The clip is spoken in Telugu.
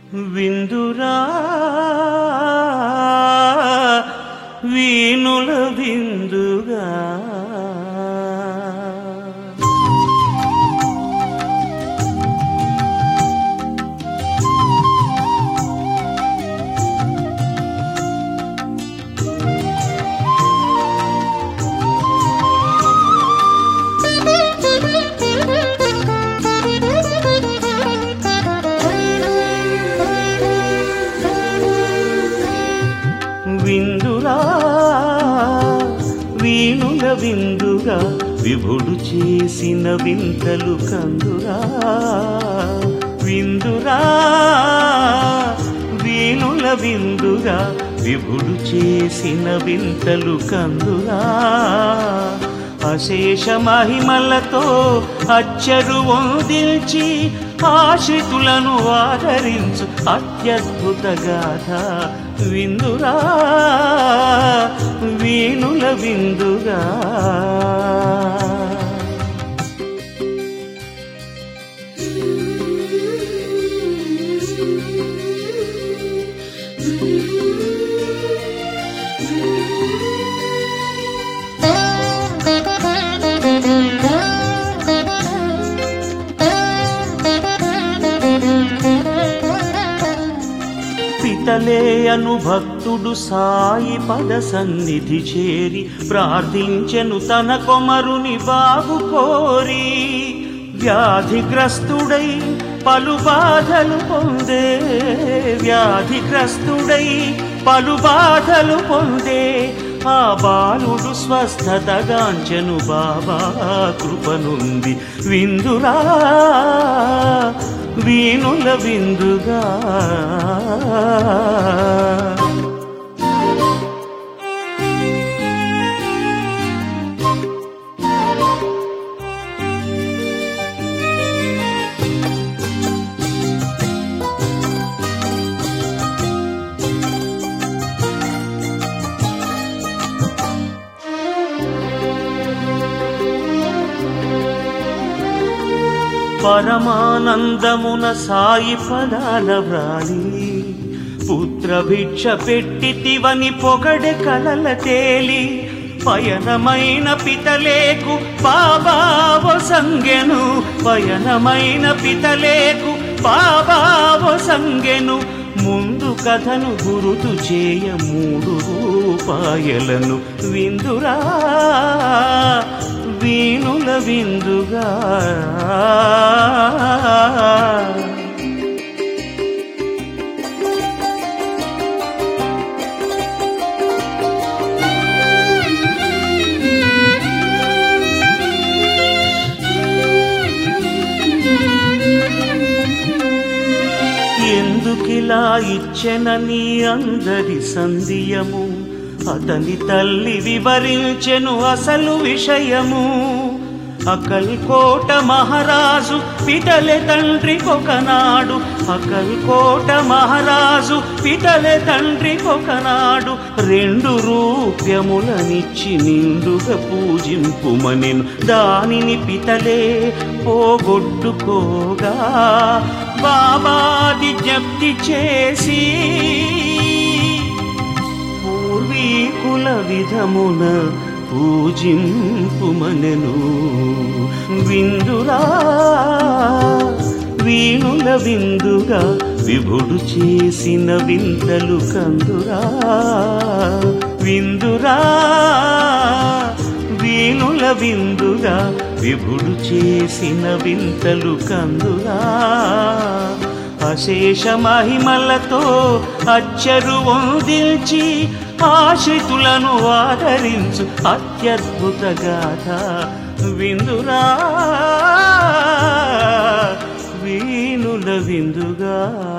విందురా వీణుల విందుగా విందురా వీణుల విందుగా విభుడు చేసిన వింతలు కందురా విందురా వీణుల విందుగా విభుడు చేసిన వింతలు కందురా అశేష మహిమలతో అచ్చరు వందిల్చి ఆశ్రితులను ఆదరించు అత్యద్భుత గాథ విందురా వీణుల విందుగా పితలే అను భక్తుడు సాయి పద సన్నిధి చేరి ప్రార్థించెను తన కొమరుని బాగు కోరి వ్యాధిగ్రస్తుడై పలు బాధలు పొందే వ్యాధిగ్రస్తుడై పలు బాధలు పొందే ఆ బాలుడు స్వస్థతగాంచెను బాబా కృపనుంది విందురా వీణుల విందుగా పరమానందమున సాయి పదాల వ్రాలి పుత్ర భిక్ష పెట్టితివని పొగడె కలల తేలి పయనమైన పితలేకు బాబావ సంగెను పయనమైన పితలేకు బాబావ సంగెను ముందు కథను గురుతు చేయ మూడు రూపాయలను విందురా వీణుల విందుగా ఎందుకిలా ఇచ్చెనని అందరి సంధియము అతని తల్లి వివరించెను అసలు విషయము అకల్ కోట మహారాజు పిటలె తండ్రి ఒకనాడు అకల్ కోట మహారాజు పిటలె తండ్రి ఒకనాడు రెండు రూప్యములనిచ్చి నిండుగా పూజింపుమనెను దానిని పితలే పోగొట్టుకోగా బాబాది జప్తి చేసి పూర్వీకుల విధమున పూజింపుమనెను విందురా వీణుల విందుగా విభుడు చేసిన వింతలు కందురా విందురా వీణుల విందుగా విభుడు చేసిన వింతలు కందురా అశేష మహిమలతో అచ్చరు వందిల్చి ఆశ్రితులను ఆదరించు అత్యద్భుత గాథ విందురా వీణుల విందుగా